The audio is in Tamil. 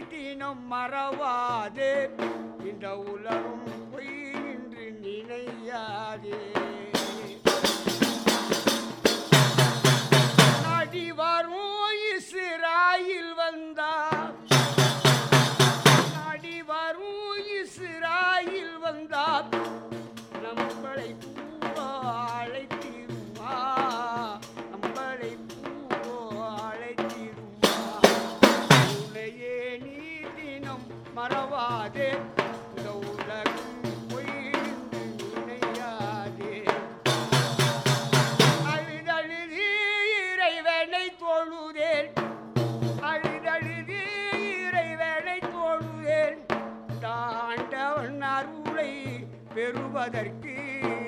தினம் மறவாதே இந்த உலகம் பொய் என்று நினையாதே நாடி வரும் இஸ்ராயில் வந்தார் நாடி வரும் இஸ்ராயில் வந்தார் நம்மளை பூவா அழைத்திருமா நம்மளை பூவா அழைத்திருமா உன்னையே நீ தினம் மறவாதே இந்த உலகம் பொய் என்று நினையாதே அழுதழுதி இறைவனை தொழுதேன் அழுதழுதி இறைவனை தொழுதேன் தாண்டவன் அருளை பெறுவதற்கு